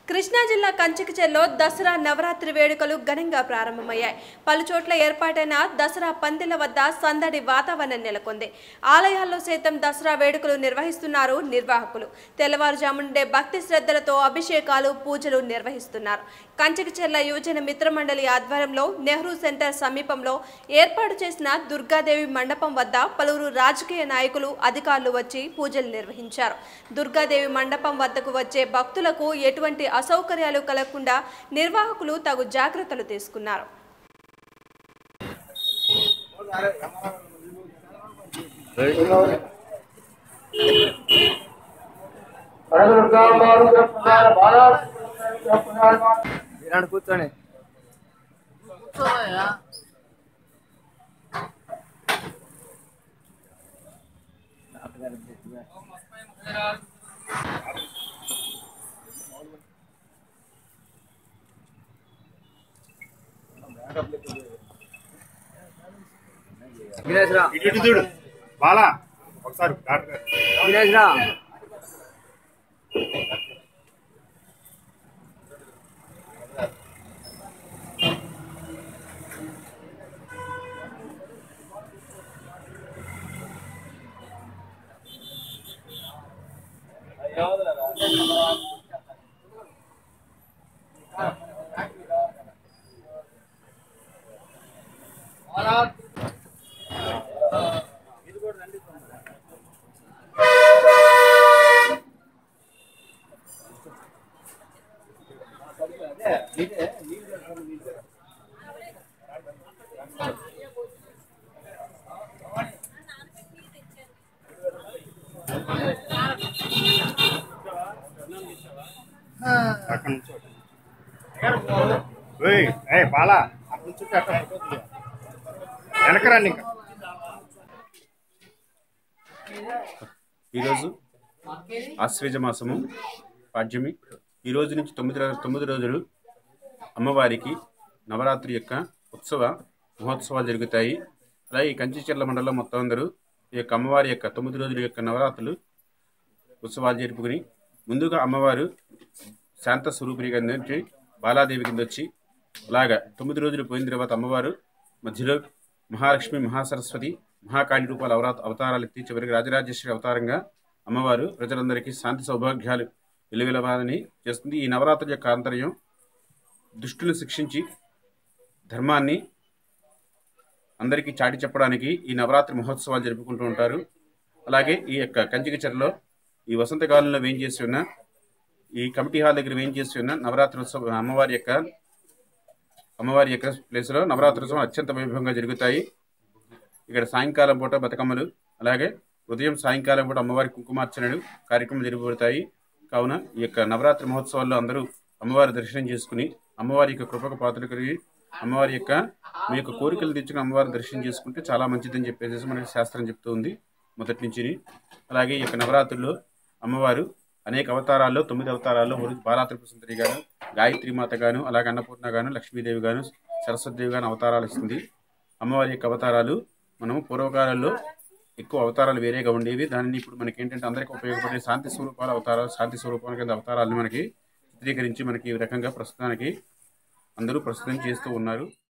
కృష్ణా జిల్లా కంచికచెల్లో దసరా నవరాత్రి వేడుకలు ఘనంగా ప్రారంభమయ్యాయి పలు చోట్ల ఏర్పాటైన దసరా పందిల వద్ద సందడి వాతావరణం నెలకొంది ఆలయాల్లో సైతం దసరా వేడుకలు నిర్వహిస్తున్నారు నిర్వాహకులు తెల్లవారుజాము నుండే భక్తి శ్రద్ధలతో అభిషేకాలు పూజలు నిర్వహిస్తున్నారు కంచికచెర్ల యువజన మిత్రమండలి ఆధ్వర్యంలో నెహ్రూ సెంటర్ సమీపంలో ఏర్పాటు చేసిన దుర్గాదేవి మండపం వద్ద పలువురు రాజకీయ నాయకులు అధికారులు వచ్చి పూజలు నిర్వహించారు దుర్గాదేవి మండపం వద్దకు వచ్చే భక్తులకు ఎటువంటి అసౌకర్యాలు కలగకుండా నిర్వాహకులు తగు జాగ్రత్తలు తీసుకున్నారు ఇలాంటి కూర్చోండి వినేష్ రా ఇటు ఇటు చూడు బాలా ఒకసారి డాక్టర్ గారు. వినేష్ రా అక్కడి నుంచి ఓయ్ ఏ బాలా అక్కడి నుంచి అక్కడ వెనకరండి ఇంకా ఈరోజు ఆశ్వేజ మాసము పాడ్యమి ఈ రోజు నుంచి తొమ్మిది రోజు తొమ్మిది రోజులు అమ్మవారికి నవరాత్రి యొక్క ఉత్సవ మహోత్సవాలు జరుగుతాయి అలాగే ఈ కంచిచెర్ల మండలం మొత్తం అందరూ ఈ యొక్క అమ్మవారి యొక్క తొమ్మిది రోజుల యొక్క నవరాత్రులు ఉత్సవాలు జరుపుకుని ముందుగా అమ్మవారు శాంత స్వరూపిణి కింద నుంచి బాలాదేవి కింద వచ్చి అలాగా తొమ్మిది రోజులు పోయిన తర్వాత అమ్మవారు మధ్యలో మహాలక్ష్మి మహాసరస్వతి మహాకాళి రూపాల అవరా అవతారాలు ఎత్తి చివరికి రాజరాజేశ్వరి అవతారంగా అమ్మవారు ప్రజలందరికీ శాంతి సౌభాగ్యాలు వెలువెలవాలని చేస్తుంది ఈ నవరాత్రి యొక్క ఆంతర్యం దుష్టులను శిక్షించి ధర్మాన్ని అందరికీ చాటి చెప్పడానికి ఈ నవరాత్రి మహోత్సవాలు జరుపుకుంటూ ఉంటారు అలాగే ఈ యొక్క కంచికచర్లో ఈ వసంతకాలంలో వేం చేసి ఉన్న ఈ కమిటీ హాల్ దగ్గర వేం చేసి ఉన్న నవరాత్రి ఉత్సవం అమ్మవారి యొక్క అమ్మవారి యొక్క ప్లేస్లో నవరాత్రి ఉత్సవం అత్యంత వైభవంగా జరుగుతాయి ఇక్కడ సాయంకాలం పూట బతుకమ్మలు అలాగే ఉదయం సాయంకాలం పూట అమ్మవారి కుంకుమార్చనలు కార్యక్రమాలు జరగబడతాయి కావున ఈ యొక్క నవరాత్రి మహోత్సవాల్లో అందరూ అమ్మవారి దర్శనం చేసుకుని అమ్మవారి యొక్క కృపకు పాత్రలు కలిగి అమ్మవారి యొక్క మీ యొక్క కోరికలు తెచ్చుకుని అమ్మవారిని దర్శనం చేసుకుంటే చాలా మంచిదని చెప్పేసి మనకి శాస్త్రం చెప్తూ ఉంది మొదటి నుంచి అలాగే ఈ యొక్క నవరాత్రుల్లో అమ్మవారు అనేక అవతారాల్లో తొమ్మిది అవతారాల్లో ఒక బాలా త్రిపుర సుందరి గాను గాయత్రి మాత గాను అలాగే అన్నపూర్ణ గాను లక్ష్మీదేవి గాను సరస్వతిదేవి గాను అవతారాలు ఇస్తుంది అమ్మవారి యొక్క అవతారాలు మనము పూర్వకాలంలో ఎక్కువ అవతారాలు వేరేగా ఉండేవి దానిని ఇప్పుడు మనకి ఏంటంటే అందరికీ ఉపయోగపడే శాంతి స్వరూపాల అవతారాలు శాంతి స్వరూపాల కింద అవతారాలను మనకి చిత్రీకరించి మనకి ఈ రకంగా ప్రస్తుతానికి అందరూ ప్రస్తుతం చేస్తూ ఉన్నారు